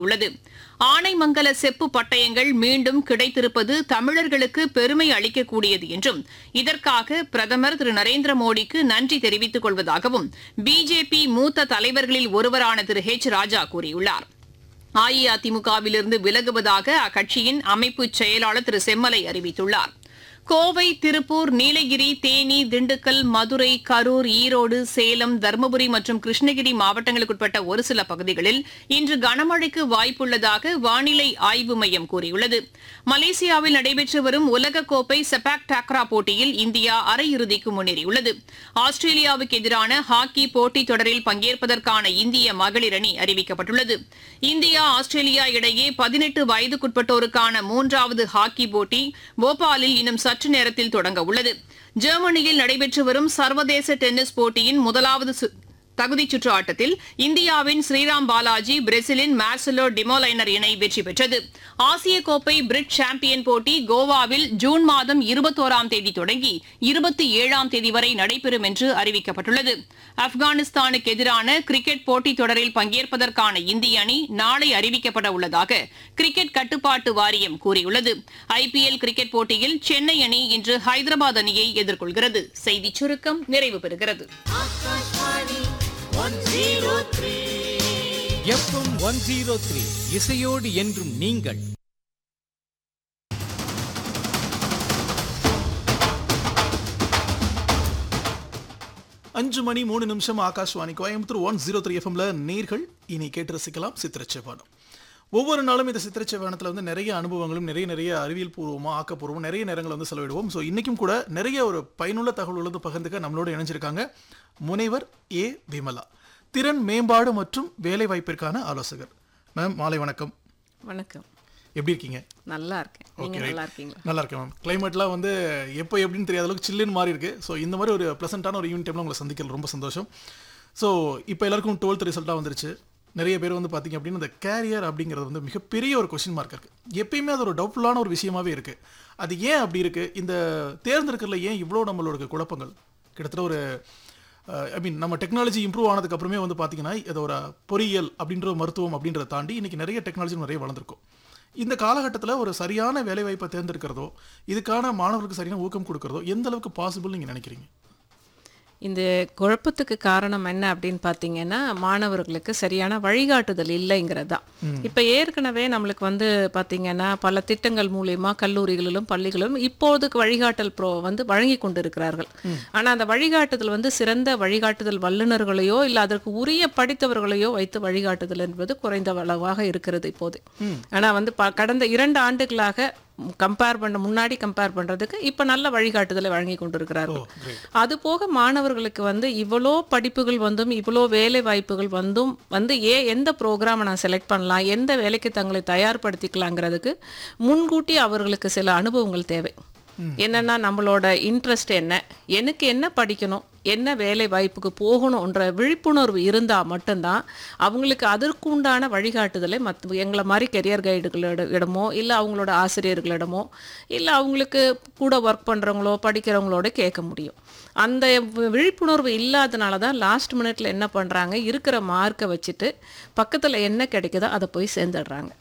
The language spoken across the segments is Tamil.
உள்ளது ஆனைமங்கல செப்பு பட்டயங்கள் மீண்டும் கிடைத்திருப்பது தமிழர்களுக்கு பெருமை அளிக்கக்கூடியது என்றும் இதற்காக பிரதமர் திரு நரேந்திர மோடிக்கு நன்றி தெரிவித்துக் கொள்வதாகவும் பிஜேபி மூத்த தலைவர்களில் ஒருவரான திரு ஹெச் ராஜா கூறியுள்ளார் அஇஅதிமுகவிலிருந்து விலகுவதாக அக்கட்சியின் அமைப்பு செயலாளர் திரு செம்மலை அறிவித்துள்ளார் கோவை திருப்பூர் நீலகிரி தேனி திண்டுக்கல் மதுரை கரூர் ஈரோடு சேலம் தருமபுரி மற்றும் கிருஷ்ணகிரி மாவட்டங்களுக்குட்பட்ட ஒரு சில பகுதிகளில் இன்று கனமழைக்கு வாய்ப்புள்ளதாக வானிலை ஆய்வு மையம் கூறியுள்ளது மலேசியாவில் நடைபெற்று வரும் உலகக்கோப்பை செபாக் டாக்ரா போட்டியில் இந்தியா அரையிறுதிக்கு முன்னேறியுள்ளது ஆஸ்திரேலியாவுக்கு எதிரான ஹாக்கி போட்டித் தொடரில் பங்கேற்பதற்கான இந்திய மகளிர் அணி அறிவிக்கப்பட்டுள்ளது இந்தியா ஆஸ்திரேலியா இடையே பதினெட்டு வயதுக்குட்பட்டோருக்கான மூன்றாவது ஹாக்கி போட்டி போபாலில் இன்னும் சற்று நேரத்தில் தொடங்க உள்ளது ஜெர்மனியில் நடைபெற்று வரும் சர்வதேச டென்னிஸ் போட்டியின் முதலாவது சு- தகுதிச் சுற்று ஆட்டத்தில் இந்தியாவின் ஸ்ரீராம் பாலாஜி பிரேசிலின் மார்செலோ டிமோலைனர் இணை வெற்றி பெற்றது ஆசிய கோப்பை பிரிட் சாம்பியன் போட்டி கோவாவில் ஜூன் மாதம் இருபத்தோராம் தேதி தொடங்கி இருபத்தி ஏழாம் தேதி வரை நடைபெறும் என்று அறிவிக்கப்பட்டுள்ளது ஆப்கானிஸ்தானுக்கு எதிரான கிரிக்கெட் போட்டித் தொடரில் பங்கேற்பதற்கான இந்திய அணி நாளை அறிவிக்கப்பட உள்ளதாக கிரிக்கெட் கட்டுப்பாட்டு வாரியம் கூறியுள்ளது ஐபிஎல் கிரிக்கெட் போட்டியில் சென்னை அணி இன்று ஹைதராபாத் அணியை எதிர்கொள்கிறது செய்திச் சுருக்கம் நிறைவு பெறுகிறது எஃப்எம் ஒன் ஜீரோ த்ரீ இசையோடு என்றும் நீங்கள் அஞ்சு மணி மூணு நிமிஷம் Akashvani Coimbatore one zero three எஃப்எம்ல நேர்கள் இனி கேட்டு ரசிக்கலாம் சித்திரச்செவ்வானம் ஒவ்வொரு நாளும் இந்த சித்திரச்செவ்வானத்தில் வந்து நிறைய அனுபவங்களும் நிறைய நிறைய அறிவியல் பூர்வமாக ஆக்கப்பூர்வம் நிறைய நேரங்களை வந்து செலவிடுவோம் ஸோ இன்றைக்கும் கூட நிறைய ஒரு பயனுள்ள தகவல் வந்து பகிர்ந்துக்க நம்மளோட இணைஞ்சிருக்காங்க முனைவர் ஏ விமலா திறன் மேம்பாடு மற்றும் வேலை வாய்ப்பிற்கான ஆலோசகர் மேம் மாலை வணக்கம் வணக்கம் எப்படி இருக்கீங்க நல்லா இருக்கேன் நீங்க Okay, நல்லா right. இருக்கீங்களா நல்லா இருக்கேன் மேம் கிளைமேட்லாம் வந்து எப்போ எப்படின்னு தெரியாத அளவுக்கு சில்லுன்னு மாறி இருக்கு ஸோ இந்த மாதிரி ஒரு ப்ளசண்ட்டான ஒரு ஈவெண்ட் டைமில் உங்களை சந்திக்கிறது ரொம்ப சந்தோஷம் ஸோ இப்போ எல்லாருக்கும் டுவெல்த் ரிசல்ட்டாக வந்துருச்சு நிறைய பேர் வந்து பார்த்தீங்க அப்படின்னா இந்த கேரியர் அப்படிங்கிறது வந்து மிகப்பெரிய ஒரு கொஷின் மார்க் இருக்குது எப்பயுமே அது ஒரு டவுட்ஃபுல்லான ஒரு விஷயமாவே இருக்குது அது ஏன் அப்படி இருக்குது இந்த தேர்ந்தெடுக்கிறதுல ஏன் இவ்வளோ நம்மளோட குழப்பங்கள் கிட்டத்தட்ட ஒரு ஐ மீன் நம்ம டெக்னாலஜி இம்ப்ரூவ் ஆனதுக்கு அப்புறமே வந்து பார்த்தீங்கன்னா இது ஒரு பொறியியல் அப்படின்ற ஒரு மருத்துவம் அப்படின்றத தாண்டி இன்னைக்கு நிறைய டெக்னாலஜி நிறைய வளர்ந்துருக்கும் இந்த காலகட்டத்தில் ஒரு சரியான வேலைவாய்ப்பை தேர்ந்தெடுக்கிறதோ இதுக்கான மாணவர்களுக்கு சரியான ஊக்கம் கொடுக்கறதோ எந்த அளவுக்கு பாசிபிள் நீங்கள் நினைக்கிறீங்க இந்த குழப்பத்துக்கு காரணம் என்ன அப்படின்னு பார்த்தீங்கன்னா மாணவர்களுக்கு சரியான வழிகாட்டுதல் இல்லைங்கிறது தான் இப்போ ஏற்கனவே நம்மளுக்கு வந்து பார்த்தீங்கன்னா பல திட்டங்கள் மூலியமா கல்லூரிகளிலும் பள்ளிகளிலும் இப்போதுக்கு வழிகாட்டல் ப்ரோ வந்து வழங்கி கொண்டிருக்கிறார்கள் ஆனால் அந்த வழிகாட்டுதல் வந்து சிறந்த வழிகாட்டுதல் வல்லுநர்களையோ இல்லை அதற்கு உரிய படித்தவர்களையோ வைத்து வழிகாட்டுதல் என்பது குறைந்த அளவாக இருக்கிறது இப்போது ஆனால் வந்து ப- கடந்த இரண்டு ஆண்டுகளாக கம்பேர் பண்ண முன்னாடி கம்பேர் பண்றதுக்கு இப்போ நல்ல வழிகாட்டுதலை வழங்கி கொண்டிருக்கிறார்கள் அது போக மாணவர்களுக்கு வந்து இவ்வளோ படிப்புகள் வந்தும் இவ்வளோ வேலை வாய்ப்புகள் வந்தும் வந்து ஏ எந்த ப்ரோக்ராமை நான் செலக்ட் பண்ணலாம் எந்த வேலைக்கு தங்களை தயார்படுத்திக்கலாங்கிறதுக்கு முன்கூட்டி அவர்களுக்கு சில அனுபவங்கள் தேவை என்னன்னா நம்மளோட இன்ட்ரெஸ்ட் என்ன எனக்கு என்ன படிக்கணும் என்ன வேலை வாய்ப்புக்கு போகணுன்ற விழிப்புணர்வு இருந்தால் மட்டும்தான் அவங்களுக்கு அதற்குண்டான வழிகாட்டுதலை மற்ற எங்களை மாதிரி கெரியர் கைடுகளோட இடமோ இல்லை அவங்களோட ஆசிரியர்களிடமோ இல்லை அவங்களுக்கு கூட ஒர்க் பண்ணுறவங்களோ படிக்கிறவங்களோட கேட்க முடியும் அந்த வி- விழிப்புணர்வு இல்லாதனால தான் லாஸ்ட் மினிட்ல என்ன பண்ணுறாங்க இருக்கிற மார்க்கை வச்சுட்டு பக்கத்தில் என்ன கிடைக்குதோ அதை போய் சேர்ந்துடுறாங்க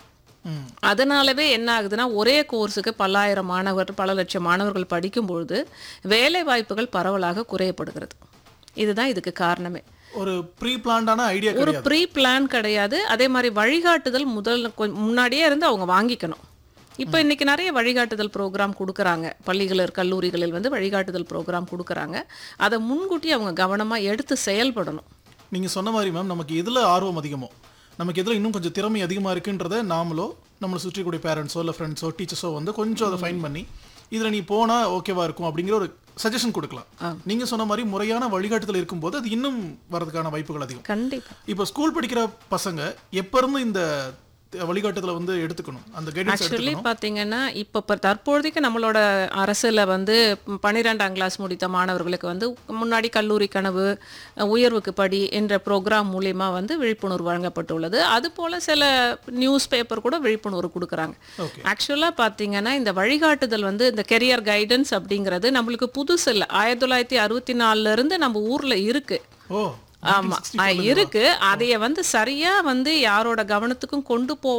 அதனாலவே என்ன ஆகுதுன்னா ஒரே கோர்ஸுக்கு பல்லாயிரம் மாணவர் பல லட்சம் மாணவர்கள் படிக்கும்பொழுது வேலை வாய்ப்புகள் பரவலாக குறையப்படுகிறது இதுதான் இதுக்கு காரணமே ஒரு ப்ரீ பிளான்டான ஐடியா ஒரு கிடையாது ப்ரீ பிளான் கிடையாது அதே மாதிரி வழிகாட்டுதல் முதல் கொஞ்சம் முன்னாடியே இருந்து அவங்க வாங்கிக்கணும் இப்போ இன்னைக்கு நிறைய வழிகாட்டுதல் ப்ரோக்ராம் கொடுக்குறாங்க பள்ளிகளில் கல்லூரிகளில் வந்து வழிகாட்டுதல் ப்ரோக்ராம் கொடுக்குறாங்க அதை முன்கூட்டி அவங்க கவனமாக எடுத்து செயல்படணும் நீங்கள் சொன்ன மாதிரி மேம் நமக்கு எதில் ஆர்வம் அதிகமோ நமக்கு எதில் இன்னும் கொஞ்சம் திறமை அதிகமாக இருக்குன்றத நாமளோ நம்மளை சுற்றி கூடிய பேரண்ட்ஸோ இல்லை ஃப்ரெண்ட்ஸோ டீச்சர்ஸோ வந்து கொஞ்சம் அதை ஃபைன் பண்ணி இதில் நீ போனால் ஓகேவா இருக்கும் அப்படிங்கிற ஒரு சஜஷன் கொடுக்கலாம் நீங்கள் சொன்ன மாதிரி முறையான வழிகாட்டுதல் இருக்கும்போது அது இன்னும் வரதுக்கான வாய்ப்புகள் அதிகம் கண்டிப்பா இப்போ ஸ்கூல் படிக்கிற பசங்க எப்ப இருந்து இந்த வழிகாட்டுதலை வந்து எடுத்துக்கணும் அந்த கைடன்ஸ் ஆக்சுவலி எடுத்துக்கணும் பார்த்தீங்கன்னா இப்போ இப்போ தற்போதைக்கு நம்மளோட அரசில் வந்து பன்னிரெண்டாம் கிளாஸ் முடித்த மாணவர்களுக்கு வந்து முன்னாடி கல்லூரி கனவு உயர்வுக்கு படி என்ற ப்ரோக்ராம் மூலியமா வந்து விழிப்புணர்வு வழங்கப்பட்டுள்ளது அது போல சில நியூஸ் பேப்பர் கூட விழிப்புணர்வு கொடுக்குறாங்க Okay. ஆக்சுவலாக பார்த்தீங்கன்னா இந்த வழிகாட்டுதல் வந்து இந்த கெரியர் கைடன்ஸ் அப்படிங்கிறது நம்மளுக்கு புதுசு இல்லை ஆயிரத்தி தொள்ளாயிரத்தி அறுபத்தி நாலுல இருந்து நம்ம ஊரில் இருக்கு ஓ ஆமா ஆ, இருக்கு அதைய வந்து சரியா வந்து யாரோட கவனத்துக்கும் கொண்டு போ